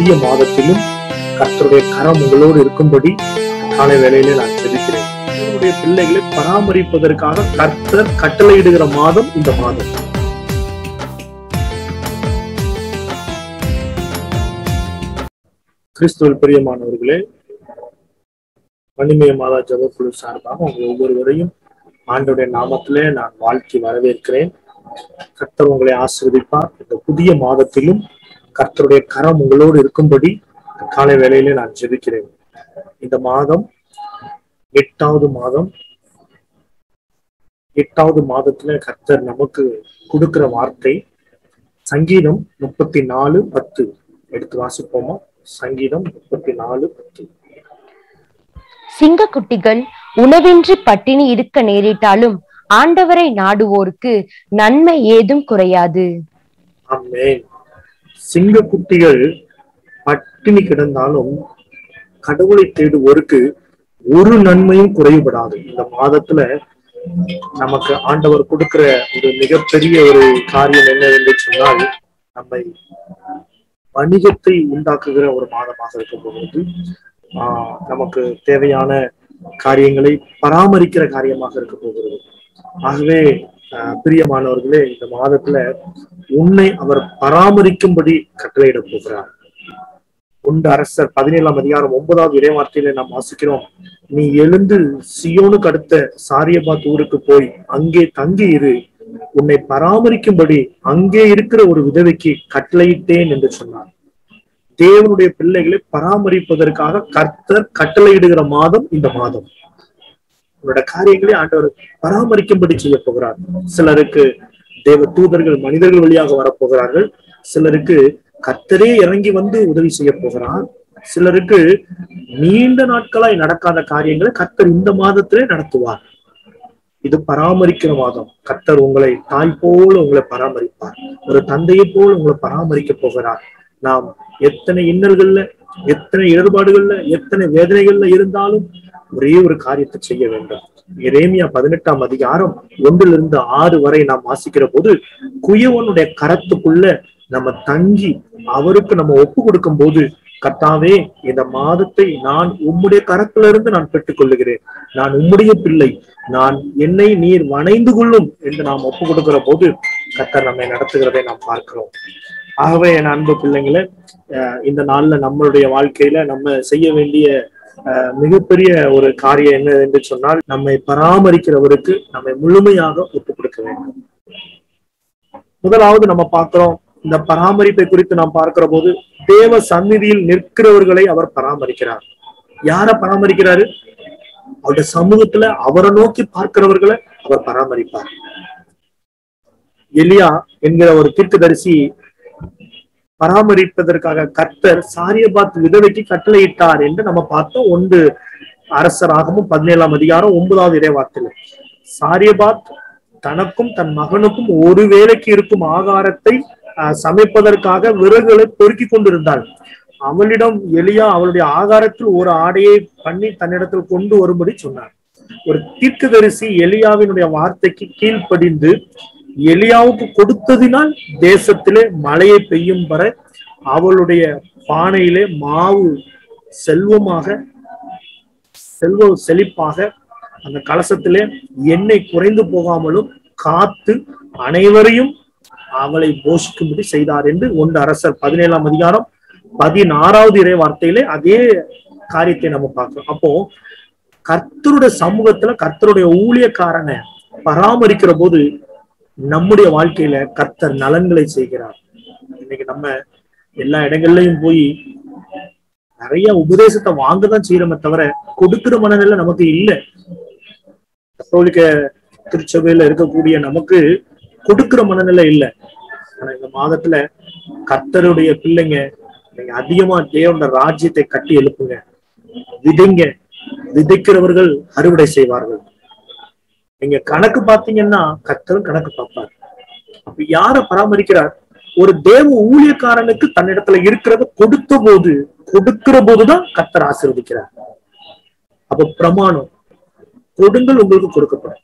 புதிய மாதத்திலும் கர்த்தருடைய கரம் உங்களோடு இருக்கும்படி காலை வேளையிலே நான் ஜெபிக்கிறேன் உங்களுடைய பிள்ளைகளை பராமரிப்பதற்காக கர்த்தர் கட்டளையிடுகிற மாதம் இந்த மாதம் கிறிஸ்துவல் பிரியமானவர்களே மணிமய மாதா ஜபக்குழு சார்பாக உங்கள் ஒவ்வொருவரையும் ஆண்டோடைய நாமத்திலே நான் வாழ்த்தி வரவேற்கிறேன் கர்த்தர் உங்களை ஆசீர்வதிப்பார் இந்த புதிய மாதத்திலும் கர்த்தருடைய கரம் உங்களோடு இருக்கும்படி காலை வேளையிலே நான் ஜெபிக்கிறேன் இந்த மாதம் எட்டாவது மாதம் எட்டாவது மாதத்துல கர்த்தர் நமக்கு கொடுக்கிற வார்த்தை சங்கீதம் முப்பத்தி நாலு பத்து எடுத்து வாசிப்போமா சங்கீதம் முப்பத்தி நாலு பத்து சிங்கக்குட்டிகள் உணவின்றி பட்டினி இருக்க நேரிட்டாலும் ஆண்டவரை நாடுவோருக்கு நன்மை ஏதும் குறையாது ஆமென் சிங்கக்குட்டிகள் பட்டினி கிடந்தாலும் கடவுளை தேடுவோருக்கு ஒரு நன்மையும் குறைவுபடாது இந்த மாதத்துல நமக்கு ஆண்டவர் கொடுக்கிற ஒரு மிகப்பெரிய ஒரு காரியம் என்னவென்று சொன்னால் நம்மை வணிகத்தை உண்டாக்குகிற ஒரு மாதமாக இருக்கும் பொழுது ஆஹ் நமக்கு தேவையான காரியங்களை பராமரிக்கிற காரியமாக இருக்க போகிறது ஆகவே ஆஹ் பிரியமானவர்களே இந்த மாதத்துல உன்னை அவர் பராமரிக்கும்படி கட்டளையிட போகிறார் உண்டு அரசர் பதினேழாம் அதிகாரம் ஒன்பதாவது இறைவார்த்தையில நாம் வாசிக்கிறோம் நீ எழுந்து சியோனுக்கு அடுத்த சாரியபாத் ஊருக்கு போய் அங்கே தங்கி இரு உன்னை பராமரிக்கும்படி அங்கே இருக்கிற ஒரு விதவைக்கு கட்டளையிட்டேன் என்று சொன்னார் தேவனுடைய பிள்ளைகளை பராமரிப்பதற்காக கர்த்தர் கட்டளையிடுகிற மாதம் இந்த மாதம் உன்னோட காரியங்களை ஆண்டவர் பராமரிக்கும்படி செய்ய போகிறார் சிலருக்கு தேவ தூதர்கள் மனிதர்கள் வழியாக வரப்போகிறார்கள் சிலருக்கு கர்த்தரே இறங்கி வந்து உதவி செய்ய போகிறார் சிலருக்கு நீண்ட நாட்களாய் நடக்காத காரியங்களை கர்த்தர் இந்த மாதத்திலே நடத்துவார் இது பராமரிக்கிற மாதம் கர்த்தர் உங்களை தாய் போல உங்களை பராமரிப்பார் ஒரு தந்தையை போல உங்களை பராமரிக்க போகிறார் நாம் எத்தனை இன்னல்கள்ல எத்தனை இடர்பாடுகள்ல எத்தனை வேதனைகள்ல இருந்தாலும் ஒரே ஒரு காரியத்தை செய்ய வேண்டும் எரேமியா பதினெட்டாம் அதிகாரம் ஒன்றிலிருந்து ஆறு வரை நாம் வாசிக்கிற போது குயவனுடைய கரத்துக்குள்ள நம்ம தங்கி அவருக்கு நம்ம ஒப்பு கொடுக்கும் போது கர்த்தாவே இந்த மாதத்தை நான் உம்முடைய கரத்திலிருந்து நான் பெற்றுக் கொள்ளுகிறேன் நான் உம்முடைய பிள்ளை நான் என்னை நீர் வணைந்து கொள்ளும் என்று நாம் ஒப்பு கொடுக்கிற போது கர்த்தர் நம்மை நடத்துகிறதை நாம் பார்க்கிறோம் ஆகவே என் அன்பு பிள்ளைங்களே அஹ் இந்த நாள்ல நம்மளுடைய வாழ்க்கையில நம்ம செய்ய வேண்டிய அஹ் மிகப்பெரிய ஒரு காரியம் என்ன என்று சொன்னால் நம்மை பராமரிக்கிறவருக்கு நம்மை முழுமையாக ஒப்பு கொடுக்க வேண்டும் முதலாவது நம்ம பார்க்கிறோம் இந்த பராமரிப்பை குறித்து நாம் பார்க்கிற போது தேவ சந்நிதியில் நிற்கிறவர்களை அவர் பராமரிக்கிறார் யார பராமரிக்கிறாரு அவருடைய சமூகத்துல அவரை நோக்கி பார்க்கிறவர்களை அவர் பராமரிப்பார் எலியா என்கிற ஒரு தீர்க்கதரிசி பராமரிப்பதற்காக கர்த்தர் சாரியபாத் விதவைக்கு கட்டளையிட்டார் என்று நம்ம பார்த்தோம் ஒன்று அரசராகவும் பதினேழாம் அதிகாரம் ஒன்பதாவது இறைவார்த்தையில சாரியபாத் தனக்கும் தன் மகனுக்கும் ஒரு வேளைக்கு இருக்கும் ஆகாரத்தை அஹ், சமைப்பதற்காக விறகுகளை பொறுக்கி கொண்டிருந்தாள் அவளிடம் எலியா அவளுடைய ஆகாரத்தில் ஒரு ஆடையை பண்ணி தன்னிடத்தில் கொண்டு வரும்படி சொன்னார் ஒரு தீர்க்கதரிசி எலியாவினுடைய வார்த்தைக்கு கீழ்ப்படிந்து எலியாவுக்கு கொடுத்ததினால் தேசத்திலே மழையை பெய்யும் வர அவளுடைய பானையிலே மாவு செல்வமாக செல்வ செழிப்பாக அந்த கலசத்திலே எண்ணெய் குறைந்து போகாமலும் காத்து அனைவரையும் அவளை போஷிக்கும்படி செய்தார் என்று ஒன்று அரசர் பதினேழாம் அதிகாரம் பதினாறாவது இறை வார்த்தையிலே அதே காரியத்தை நம்ம பார்க்கிறோம் அப்போ கர்த்தருடைய சமூகத்துல கர்த்தருடைய ஊழியக்காரனை பராமரிக்கிற போது நம்முடைய வாழ்க்கையில கர்த்தர் நலன்களை செய்கிறார் இன்னைக்கு நம்ம எல்லா இடங்கள்லயும் போய் நிறைய உபதேசத்தை வாங்கதான் செய்யறோமே தவிர கொடுக்கிற மனநிலை நமக்கு இல்லை கத்தோலிக்க திருச்சபையில இருக்கக்கூடிய நமக்கு கொடுக்கிற மனநிலை இல்லை ஆனா இந்த மாதத்துல கர்த்தருடைய பிள்ளைங்க நீங்க அதிகமா தேவனோட ராஜ்யத்தை கட்டி எழுப்புங்க விதைங்க விதைக்கிறவர்கள் அறுவடை செய்வார்கள் நீங்க கணக்கு பார்த்தீங்கன்னா கர்த்தரும் கணக்கு பார்ப்பார் அப்ப யார பராமரிக்கிறார் ஒரு தேவ ஊழியக்காரனுக்கு தன்னிடத்துல இருக்கிறத கொடுத்த போது கொடுக்கிற போதுதான் கர்த்தர் ஆசீர்வதிக்கிறார் அப்ப பிரமாணம் கொடுங்கள் உங்களுக்கு கொடுக்கப்படும்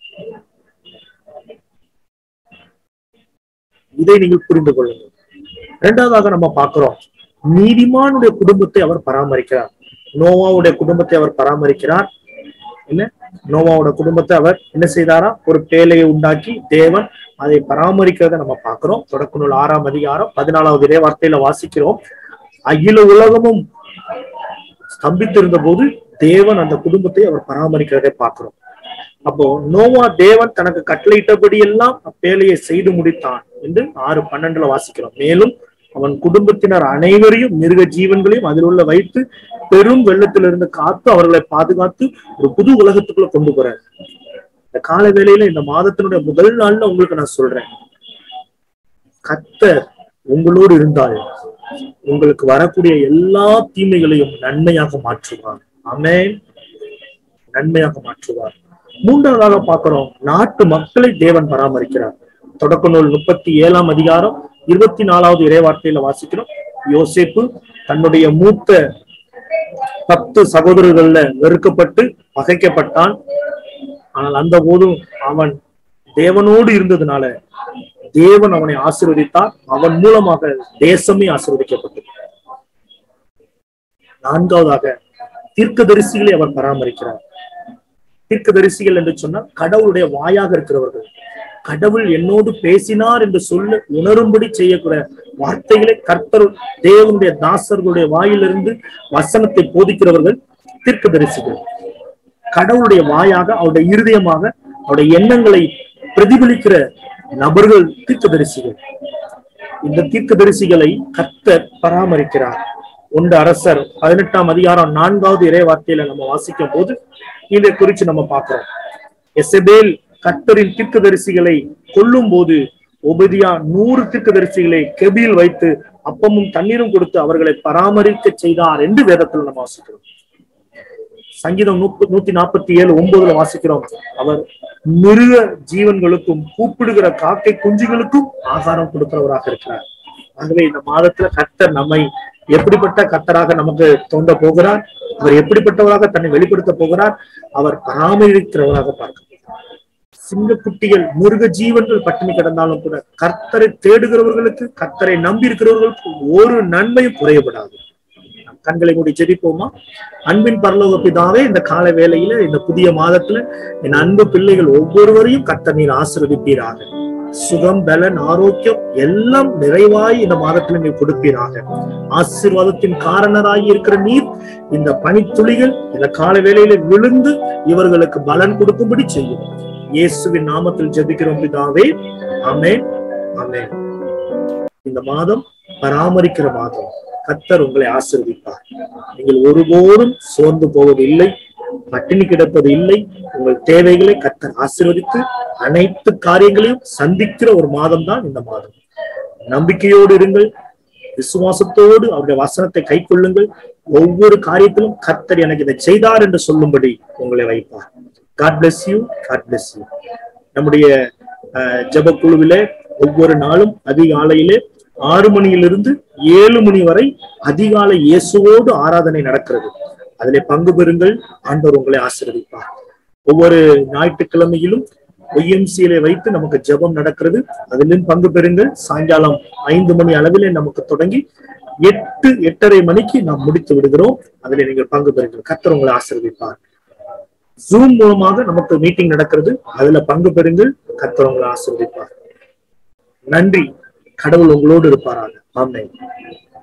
இதை நீங்கள் புரிந்து கொள்ளுங்கள் இரண்டாவதாக நம்ம பார்க்கிறோம் நீதிமானுடைய குடும்பத்தை அவர் பராமரிக்கிறார் நோவாவுடைய குடும்பத்தை அவர் பராமரிக்கிறார் என்ன நோவாவோட குடும்பத்தை அவர் என்ன செய்தாரா ஒரு பேலையை உண்டாக்கி தேவன் அதை பராமரிக்கிறத நம்ம பார்க்கிறோம் தொடக்க நூல் ஆறாம் அதிகாரம் பதினாலாவது இதே வார்த்தையில வாசிக்கிறோம் அகில உலகமும் ஸ்தம்பித்திருந்த போது தேவன் அந்த குடும்பத்தை அவர் பராமரிக்கிறதை பார்க்கிறோம் அப்போ நோவா தேவன் தனக்கு கட்டளையிட்டபடி எல்லாம் அப்பேலையை செய்து முடித்தான் என்று ஆறு பன்னெண்டுல வாசிக்கிறோம் மேலும் அவன் குடும்பத்தினர் அனைவரையும் மிருக ஜீவன்களையும் அதில் உள்ள வைத்து பெரும் வெள்ளத்திலிருந்து காத்து அவர்களை பாதுகாத்து ஒரு புது உலகத்துக்குள்ள கொண்டு போறார் இந்த கால வேளையில இந்த மாதத்தினுடைய முதல் நாள்ல உங்களுக்கு நான் சொல்றேன் கத்தர் உங்களோடு இருந்தால் உங்களுக்கு வரக்கூடிய எல்லா தீமைகளையும் நன்மையாக மாற்றுவார் ஆமென் நன்மையாக மாற்றுவார் மூன்றாவதாக பார்க்கிறோம் நாட்டு மக்களை தேவன் பராமரிக்கிறார் தொடக்க நூல் முப்பத்தி ஏழாம் அதிகாரம் இருபத்தி நாலாவது இறைவார்த்தையில வாசிக்கிறோம் யோசேப்பு தன்னுடைய மூத்த பத்து சகோதரர்கள்ல வெறுக்கப்பட்டு பகைக்கப்பட்டான் ஆனால் அந்த போதும் அவன் தேவனோடு இருந்ததுனால தேவன் அவனை ஆசீர்வதித்தார் அவன் மூலமாக தேசமே ஆசீர்வதிக்கப்பட்டது நான்காவதாக தீர்க்கதரிசிகளை அவர் பராமரிக்கிறார் தீர்க்கதரிசிகள் என்று சொன்னால் கடவுளுடைய வாயாக இருக்கிறவர்கள் கடவுள் என்னோடு பேசினார் என்று சொல்ல உணரும்படி செய்யக்கூடிய வார்த்தைகளை கர்த்தர் தேவனுடைய தாசர்களுடைய வாயிலிருந்து வசனத்தை போதிக்கிறவர்கள் தீர்க்கதரிசிகள் கடவுளுடைய வாயாக அவருடைய இருதயமாக அவருடைய எண்ணங்களை பிரதிபலிக்கிற நபர்கள் தீர்க்கதரிசிகள் இந்த தீர்க்கதரிசிகளை கர்த்தர் பராமரிக்கிறார் ஒன்று அரசர் பதினெட்டாம் அதிகாரம் நான்காவது இறை வார்த்தையில நம்ம வாசிக்கும் போது இதை குறித்து நம்ம பார்க்கிறோம் எசபேல் கர்த்தரின் தீர்க்கதரிசிகளை கொல்லும் போது ஒபதியா நூறு தீர்க்கதரிசிகளை கெபியில் வைத்து அப்பமும் தண்ணீரும் கொடுத்து அவர்களை பராமரிக்க செய்தார் என்று வேதத்தில் நம்ம வாசிக்கிறோம் சங்கீதம் நூத்தி நூத்தி நாற்பத்தி ஏழு ஒன்பதுல வாசிக்கிறோம் அவர் மிருக ஜீவன்களுக்கும் கூப்பிடுகிற காக்கை குஞ்சுகளுக்கும் ஆகாரம் கொடுக்கிறவராக இருக்கிறார் ஆகவே இந்த மாதத்துல கர்த்தர் நம்மை எப்படிப்பட்ட கர்த்தராக நமக்கு தோன்ற போகிறார் அவர் எப்படிப்பட்டவராக தன்னை வெளிப்படுத்த போகிறார் அவர் பராமரிக்கிறவராக பார்க்க சிங்கக்குட்டிகள் மிருக ஜீவன்கள் பட்டினி கிடந்தாலும் கூட கர்த்தரை தேடுகிறவர்களுக்கு கர்த்தரை நம்பி இருக்கிறவர்களுக்கு ஒரு நன்மையும் குறையப்படாது கண்களை மூடி ஜெபிப்போமா அன்பின் பரலோக பிதாவே இந்த கால வேளையில இந்த புதிய மாதத்துல என் அன்பு பிள்ளைகள் ஒவ்வொருவரையும் கர்த்தர் நீர் ஆசிர்வதிப்பீராக சுகம் பலன் ஆரோக்கியம் எல்லாம் நிறைவாய் இந்த மாதத்துல நீர் கொடுப்பீராக ஆசீர்வாதத்தின் காரணராய் இருக்கிற நீர் இந்த பனித்துளிகள் இந்த கால வேளையில விழுந்து இவர்களுக்கு பலன் கொடுக்கும்படி செய்யும் இயேசுவின் நாமத்தில் ஜெபிக்கிறோம் பிதாவே ஆமென் ஆமென் இந்த மாதம் பராமரிக்கிற மாதம் கத்தர் உங்களை ஆசிர்வதிப்பார் நீங்கள் ஒருபோதும் சோர்ந்து போவதில்லை பட்டினி கிடப்பது இல்லை உங்கள் தேவைகளை கத்தர் ஆசிர்வதித்து அனைத்து காரியங்களையும் சந்திக்கிற ஒரு மாதம் தான் இந்த மாதம் நம்பிக்கையோடு இருங்கள் விசுவாசத்தோடு அவருடைய வசனத்தை கை கொள்ளுங்கள் ஒவ்வொரு காரியத்திலும் கர்த்தர் எனக்கு இதை செய்தார் என்று சொல்லும்படி உங்களை வைப்பார் God bless you God bless you நம்முடைய ஜப குழுவிலே ஒவ்வொரு நாளும் அதிகாலையிலே ஆறு மணியிலிருந்து ஏழு மணி வரை அதிகாலை இயேசுவோடு ஆராதனை நடக்கிறது அதிலே பங்கு பெறுங்கள் ஆண்டவர் உங்களை ஆசீர்வதிப்பார் ஒவ்வொரு ஞாயிற்றுக்கிழமையிலும் ஒய்எம்சியிலே வைத்து நமக்கு ஜெபம் நடக்கிறது அதிலும் பங்கு பெறுங்கள் சாயங்காலம் ஐந்து மணி அளவிலே நமக்கு தொடங்கி எட்டு எட்டரை மணிக்கு நாம் முடித்து விடுகிறோம் அதிலே நீங்கள் பங்கு பெறுங்கள் கத்தர் உங்களை ஆசீர்வதிப்பார் ஜூம் மூலமாக நமக்கு மீட்டிங் நடக்கிறது அதுல பங்கு பெறுங்கள் கத்தர் உங்களை ஆசீர்வதிப்பார் நன்றி கடவுள் உங்களோடு இருப்பாராக ஆமென்